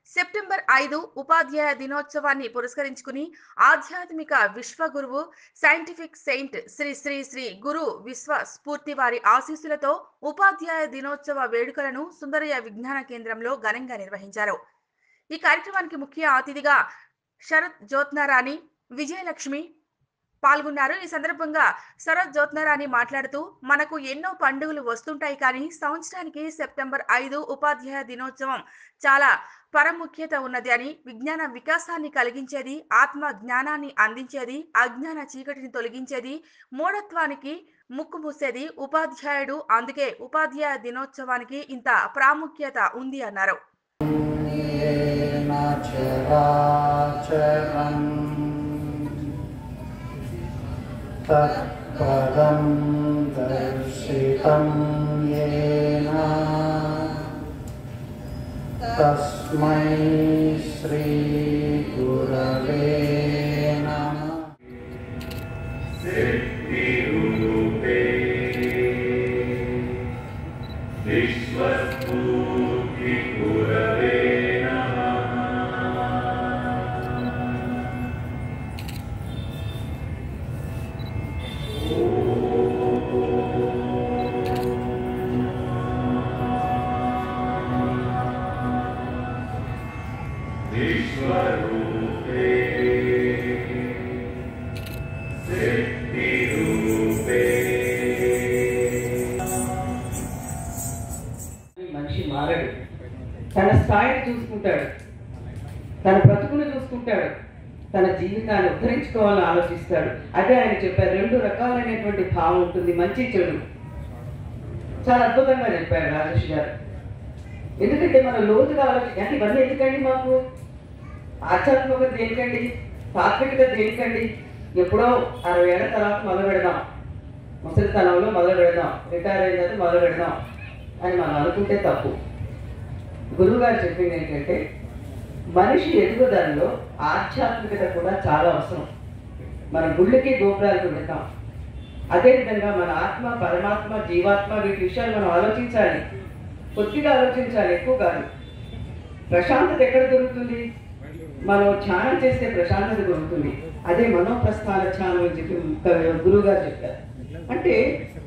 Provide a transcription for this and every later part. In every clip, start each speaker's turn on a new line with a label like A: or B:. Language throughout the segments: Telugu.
A: సెప్టెంబర్ ఐదు ఉపాధ్యాయ దినోత్సవాన్ని పురస్కరించుకుని ఆధ్యాత్మిక విశ్వగురువు సైంటిఫిక్ సెయింట్ శ్రీ శ్రీ శ్రీ గురు విశ్వ స్ఫూర్తి వారి ఆశీస్సులతో ఉపాధ్యాయ దినోత్సవ వేడుకలను సుందరయ్య విజ్ఞాన కేంద్రంలో ఘనంగా నిర్వహించారు ఈ కార్యక్రమానికి ముఖ్య అతిథిగా శరత్ జ్యోత్నారాణి విజయలక్ష్మి పాల్గొన్నారు ఈ సందర్భంగా శరత్ జ్యోత్నారాణి మాట్లాడుతూ మనకు ఎన్నో పండుగలు వస్తుంటాయి కానీ సంవత్సరానికి సెప్టెంబర్ ఐదు ఉపాధ్యాయ దినోత్సవం చాలా పరముఖ్యత ఉన్నది అని విజ్ఞాన వికాసాన్ని కలిగించేది ఆత్మ జ్ఞానాన్ని అందించేది అజ్ఞాన చీకటిని తొలగించేది మూఢత్వానికి ముక్కు మూసేది ఉపాధ్యాయుడు అందుకే ఉపాధ్యాయ దినోత్సవానికి ఇంత ప్రాముఖ్యత ఉంది అన్నారు
B: येन चराचरम् तत्पदं दर्शितं येन तस्मै श्रीगुरवे नमः
C: మనిషి మారడు తన స్థాయిని చూసుకుంటాడు తన బ్రతుకును చూసుకుంటాడు తన జీవితాన్ని ఉద్ధరించుకోవాలని ఆలోచిస్తాడు అదే ఆయన చెప్పారు రెండు రకాలైనటువంటి భావం ఉంటుంది మంచి చెడు చాలా అద్భుతంగా చెప్పారు రాజేష్ గారు ఎందుకంటే మనం లోతుగా ఆలోచి అంటే ఇవన్నీ ఎందుకండి మాకు ఆధ్యాత్మికత దేనికండి తాత్వికత దేనికండి ఎప్పుడో అరవై ఏళ్ళ తర్వాత మొదలు పెడదాం ముసలితనంలో మొదలు పెడదాం రిటైర్ అయిన తర్వాత మొదలు పెడదాం అని మనం అనుకుంటే తప్పు గురువు గారు చెప్పింది ఏంటంటే మనిషి ఎదుగుదలలో ఆధ్యాత్మికత కూడా చాలా అవసరం మన గుళ్ళకి గోపురాలకు వెళ్తాం అదేవిధంగా మన ఆత్మ పరమాత్మ జీవాత్మ వీటి విషయాలు మనం ఆలోచించాలి కొద్దిగా ఆలోచించాలి ఎక్కువ కాదు ప్రశాంతత ఎక్కడ దొరుకుతుంది మనం ధ్యానం చేస్తే ప్రశాంతత దొరుకుతుంది అదే మనోప్రస్థాన ధ్యానం అని చెప్పి గురువు గారు చెప్పారు అంటే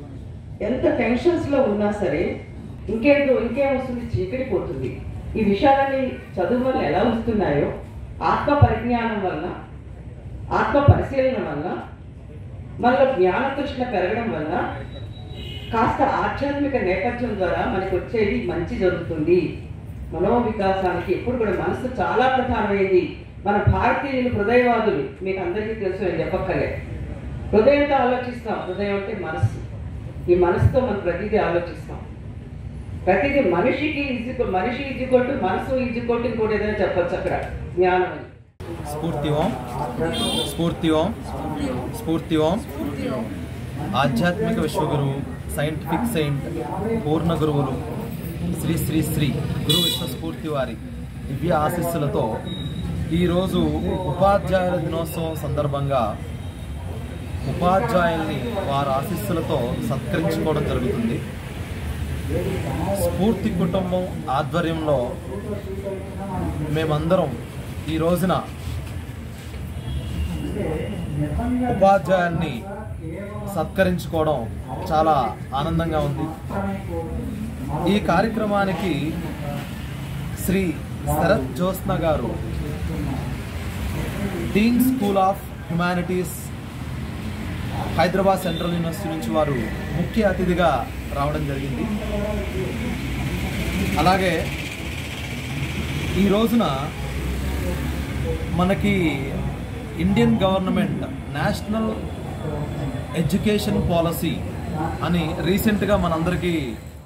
C: ఎంత టెన్షన్స్ లో ఉన్నా సరే ఇంకేంటో ఇంకేం వస్తుంది చీకటి పోతుంది ఈ విషయాలన్నీ చదువు వల్ల ఎలా వస్తున్నాయో ఆత్మ పరిజ్ఞానం వల్ల ఆత్మ పరిశీలన వల్ల మనలో జ్ఞాన తృష్ణ పెరగడం వల్ల కాస్త ఆధ్యాత్మిక నేపథ్యం ద్వారా మనకు వచ్చేది మంచి జరుగుతుంది మనో వికాసానికి ఎప్పుడు కూడా మనసు చాలా ప్రధానమైంది మన భారతీయులు హృదయవాదులు మీకు అందరికీ తెలుసు నేను చెప్పక్కర్లే హృదయంతో ఆలోచిస్తాం హృదయం అంటే మనస్సు ఈ మనసుతో మనం ప్రతిదీ ఆలోచిస్తాం ప్రతిదీ మనిషికి ఈజీక్వల్ మనిషి ఈజీక్వల్ టు మనసు ఈజీక్వల్ టు ఇంకోటి ఏదైనా చెప్పొచ్చు అక్కడ జ్ఞానం అని
D: స్ఫూర్తి ఓం స్ఫూర్తి ఓం స్ఫూర్తి ఓం ఆధ్యాత్మిక విశ్వగురువు సైంటిఫిక్ సెయింట్ పూర్ణ గురువులు శ్రీ శ్రీ శ్రీ గురు విశ్వస్ఫూర్తి వారి దివ్య ఆశీస్సులతో ఈరోజు ఉపాధ్యాయుల దినోత్సవం సందర్భంగా ఉపాధ్యాయుల్ని వారి ఆశీస్సులతో సత్కరించుకోవడం జరుగుతుంది స్ఫూర్తి కుటుంబం ఆధ్వర్యంలో మేమందరం ఈ రోజున ఉపాధ్యాయుల్ని సత్కరించుకోవడం చాలా ఆనందంగా ఉంది ఈ కార్యక్రమానికి శ్రీ శరత్ జ్యోత్స్న గారు dean school of humanities Hyderabad central university నుంచి వారు ముఖ్య అతిథిగా రావడం జరిగింది అలాగే ఈ రోజున మనకి Indian government national education policy అని రీసెంట్గా మనందరికీ